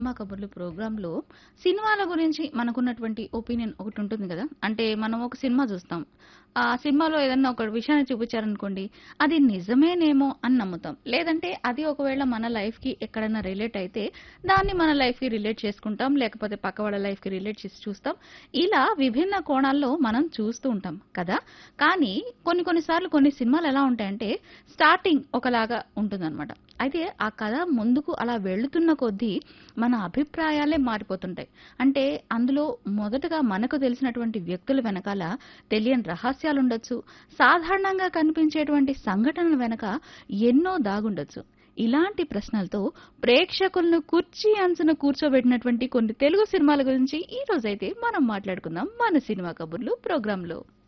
cinema కబుర్లు ప్రోగ్రాంలో సినిమాల గురించి మనకున్నటువంటి ఒపీనియన్ ఒకటి ఉంటుంది కదా అంటే మనం ఒక సినిమా చూస్తాం ఆ సినిమాలో ఏదన్నా ఒక విషయాన్ని చూపించారనుకోండి అది నిజమేనేమో అని నమ్ముతాం లేదంటే అది ఒకవేళ మన లైఫ్ కి ఎక్కడైనా రిలేట్ అయితే దాన్ని మన లైఫ్ కి రిలేట్ చేసుకుంటాం లేకపోతే పక్క వాళ్ళ లైఫ్ కి రిలేట్ చేసి చూస్తాం ఇలా విభిన్న కోణాల్లో మనం చూస్తూ ఉంటాం కదా కానీ కొన్ని కొన్నిసార్లు కొన్ని సినిమాలు ఎలా ఉంటాయంటే స్టార్టింగ్ ఒకలాగా ఉంటుందన్నమాట అయితే ఆ కథ ముందుకు అలా వెళుతున్న కొద్దీ మన అభిప్రాయాలే మారిపోతుంటాయి అంటే అందులో మొదటగా మనకు తెలిసినటువంటి వ్యక్తుల వెనకాల తెలియని రహస్యాలు ఉండొచ్చు సాధారణంగా కనిపించేటువంటి సంఘటనల వెనక ఎన్నో దాగుండొచ్చు ఇలాంటి ప్రశ్నలతో ప్రేక్షకులను కుర్చీ అంచున కూర్చోబెట్టినటువంటి కొన్ని తెలుగు సినిమాల గురించి ఈ రోజైతే మనం మాట్లాడుకుందాం మన సినిమా కబుర్లు ప్రోగ్రాంలో